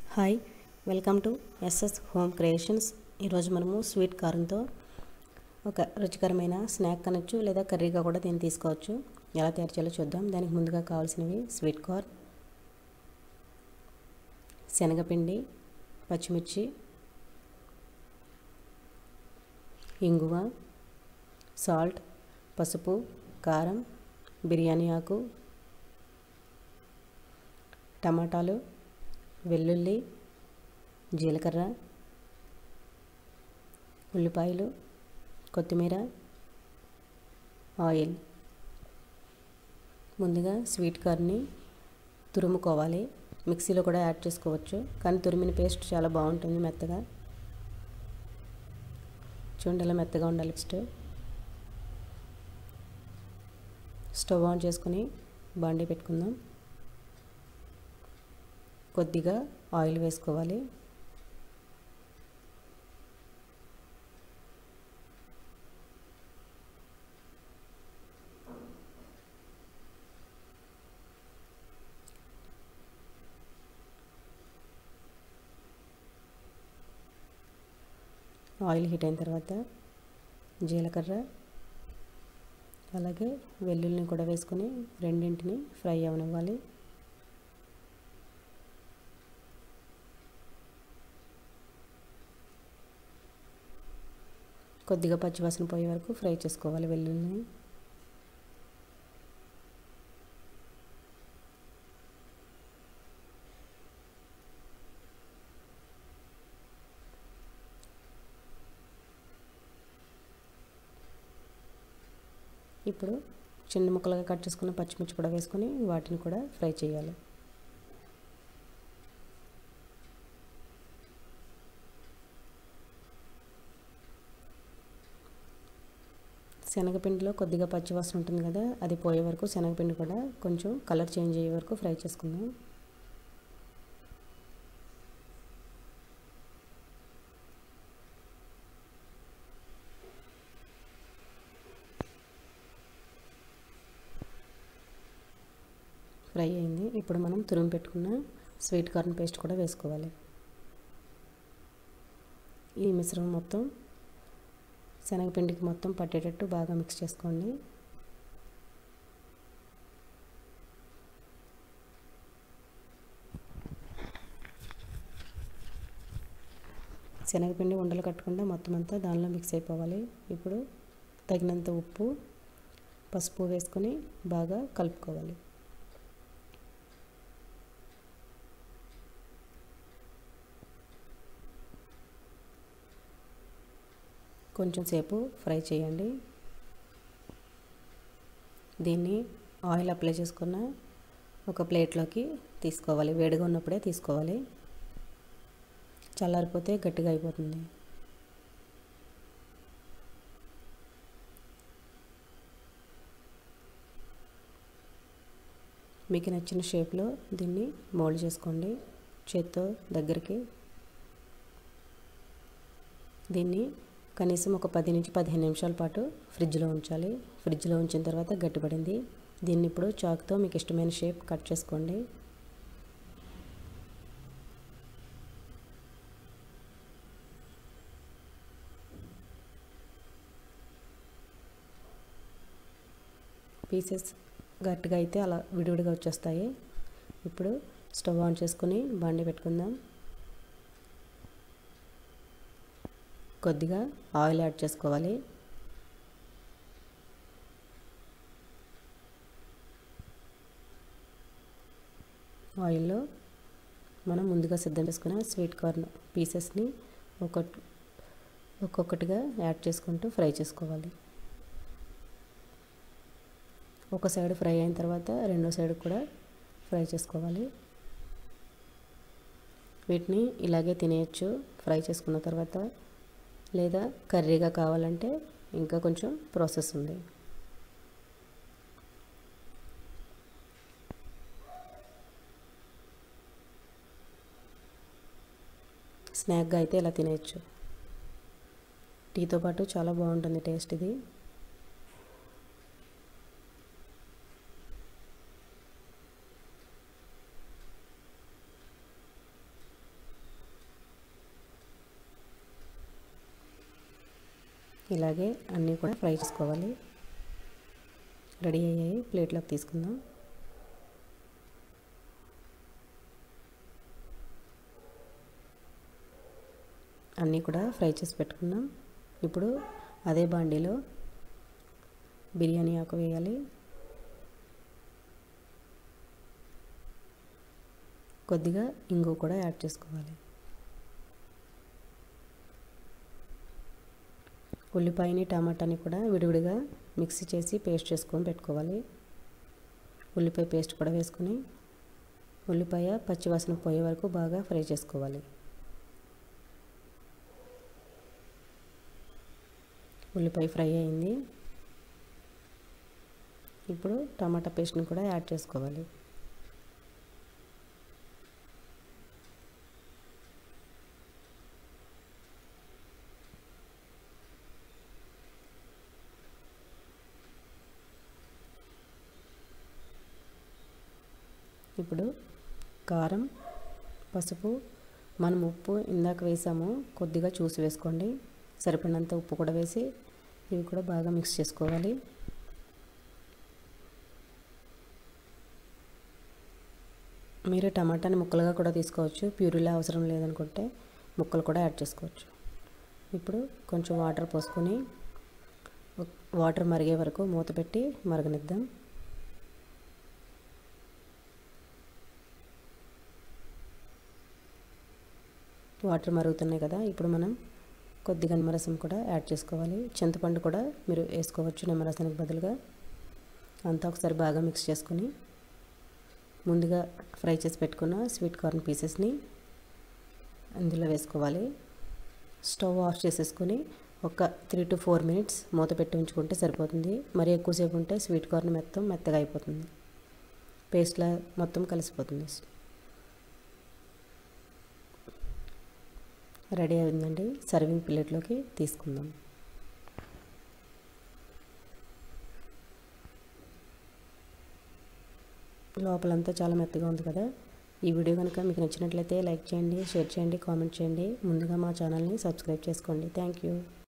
hi welcome to SS home creations ఈరోజు మనము sweet కారంతో ఒక రుచికరమైన స్నాక్ అనొచ్చు లేదా కర్రీగా కూడా దీన్ని తీసుకోవచ్చు ఎలా తయారు చేయాలో చూద్దాం దానికి ముందుగా కావాల్సినవి స్వీట్ కార్న్ శనగపిండి పచ్చిమిర్చి ఇంగువ సాల్ట్ పసుపు కారం బిర్యానీ ఆకు టమాటాలు వెల్లుల్లి జీలకర్ర ఉల్లిపాయలు కొత్తిమీర ఆయిల్ ముందుగా స్వీట్ కార్న్ని తురుముకోవాలి మిక్సీలో కూడా యాడ్ చేసుకోవచ్చు కానీ తురిమిన పేస్ట్ చాలా బాగుంటుంది మెత్తగా చూడండి ఇలా మెత్తగా ఉండాలి ఫస్ట్ స్టవ్ ఆన్ చేసుకొని బాండీ పెట్టుకుందాం కొద్దిగా ఆయిల్ వేసుకోవాలి ఆయిల్ హీట్ అయిన తర్వాత జీలకర్ర అలాగే వెల్లుల్లిని కూడా వేసుకొని రెండింటిని ఫ్రై అవనివ్వాలి కొద్దిగా పచ్చివాసన పోయే వరకు ఫ్రై చేసుకోవాలి వెల్లుల్లిని ఇప్పుడు చిన్న ముక్కలుగా కట్ చేసుకున్న పచ్చిమిర్చి కూడా వేసుకొని వాటిని కూడా ఫ్రై చేయాలి శనగపిండిలో కొద్దిగా పచ్చివాసన ఉంటుంది కదా అది పోయే వరకు శనగపిండి కూడా కొంచెం కలర్ చేంజ్ అయ్యే వరకు ఫ్రై చేసుకుందాం ఫ్రై అయింది ఇప్పుడు మనం తురిమి పెట్టుకున్న స్వీట్ కార్న్ పేస్ట్ కూడా వేసుకోవాలి ఈ మిశ్రమం మొత్తం శనగపిండికి మొత్తం పట్టేటట్టు బాగా మిక్స్ చేసుకోండి శనగపిండి ఉండలు కట్టకుండా మొత్తం అంతా దానిలో మిక్స్ అయిపోవాలి ఇప్పుడు తగినంత ఉప్పు పసుపు వేసుకొని బాగా కలుపుకోవాలి కొంచెం సేపు ఫ్రై చేయండి దీన్ని ఆయిల్ అప్లై చేసుకున్న ఒక ప్లేట్లోకి తీసుకోవాలి వేడిగా ఉన్నప్పుడే తీసుకోవాలి చల్లారిపోతే గట్టిగా అయిపోతుంది మీకు నచ్చిన షేప్లో దీన్ని మోల్డ్ చేసుకోండి చేత్తో దగ్గరికి దీన్ని కనీసం ఒక పది నుంచి పదిహేను నిమిషాల పాటు ఫ్రిడ్జ్లో ఉంచాలి ఫ్రిడ్జ్లో ఉంచిన తర్వాత గట్టిపడింది దీన్ని ఇప్పుడు చాక్తో మీకు ఇష్టమైన షేప్ కట్ చేసుకోండి పీసెస్ గట్టిగా అయితే అలా విడివిడిగా వచ్చేస్తాయి ఇప్పుడు స్టవ్ ఆన్ చేసుకుని బండి పెట్టుకుందాం కొద్దిగా ఆయిల్ యాడ్ చేసుకోవాలి ఆయిల్లో మనం ముందుగా సిద్ధం చేసుకున్న స్వీట్ కార్న్ పీసెస్ని ఒక ఒక్కొక్కటిగా యాడ్ చేసుకుంటూ ఫ్రై చేసుకోవాలి ఒక సైడ్ ఫ్రై అయిన తర్వాత రెండో సైడ్ కూడా ఫ్రై చేసుకోవాలి వీటిని ఇలాగే తినేయచ్చు ఫ్రై చేసుకున్న తర్వాత లేదా కర్రీగా కావాలంటే ఇంకా కొంచెం ప్రాసెస్ ఉంది స్నాక్గా అయితే ఇలా తినేయచ్చు టీతో పాటు చాలా బాగుంటుంది టేస్ట్ ఇది ఇలాగే అన్నీ కూడా ఫ్రై చేసుకోవాలి రెడీ అయ్యాయి ప్లేట్లోకి తీసుకుందాం అన్నీ కూడా ఫ్రై చేసి పెట్టుకున్నాం ఇప్పుడు అదే బాండీలో బిర్యానీ ఆకు వేయాలి కొద్దిగా ఇంగు కూడా యాడ్ చేసుకోవాలి ఉల్లిపాయని టమాటాని కూడా విడివిడిగా మిక్సీ చేసి పేస్ట్ చేసుకొని పెట్టుకోవాలి ఉల్లిపాయ పేస్ట్ కూడా వేసుకొని ఉల్లిపాయ పచ్చివాసన పోయే వరకు బాగా ఫ్రై చేసుకోవాలి ఉల్లిపాయ ఫ్రై అయింది ఇప్పుడు టమాటా పేస్ట్ని కూడా యాడ్ చేసుకోవాలి ఇప్పుడు కారం పసుపు మనం ఉప్పు ఇందాక వేసాము కొద్దిగా చూసి వేసుకోండి సరిపడినంత ఉప్పు కూడా వేసి ఇవి కూడా బాగా మిక్స్ చేసుకోవాలి మీరు టమాటాని ముక్కలుగా కూడా తీసుకోవచ్చు ప్యూరీలా అవసరం లేదనుకుంటే ముక్కలు కూడా యాడ్ చేసుకోవచ్చు ఇప్పుడు కొంచెం వాటర్ పోసుకొని వాటర్ మరిగే వరకు మూత పెట్టి మరగనిద్దాం వాటర్ మరుగుతున్నాయి కదా ఇప్పుడు మనం కొద్దిగా నిమ్మరసం కూడా యాడ్ చేసుకోవాలి చింతపండు కూడా మీరు వేసుకోవచ్చు నిమ్మరసానికి బదులుగా అంతా ఒకసారి బాగా మిక్స్ చేసుకొని ముందుగా ఫ్రై చేసి పెట్టుకున్న స్వీట్ కార్న్ పీసెస్ని అందులో వేసుకోవాలి స్టవ్ ఆఫ్ చేసేసుకొని ఒక త్రీ టు ఫోర్ మినిట్స్ మూత పెట్టి ఉంచుకుంటే సరిపోతుంది మరి ఎక్కువసేపు ఉంటే స్వీట్ కార్న్ మొత్తం మెత్తగా అయిపోతుంది పేస్ట్లా మొత్తం కలిసిపోతుంది రెడీ అయిందండి సర్వింగ్ ప్లేట్లోకి తీసుకుందాం లోపలంతా చాలా మెత్తగా ఉంది కదా ఈ వీడియో కనుక మీకు నచ్చినట్లయితే లైక్ చేయండి షేర్ చేయండి కామెంట్ చేయండి ముందుగా మా ఛానల్ని సబ్స్క్రైబ్ చేసుకోండి థ్యాంక్ యూ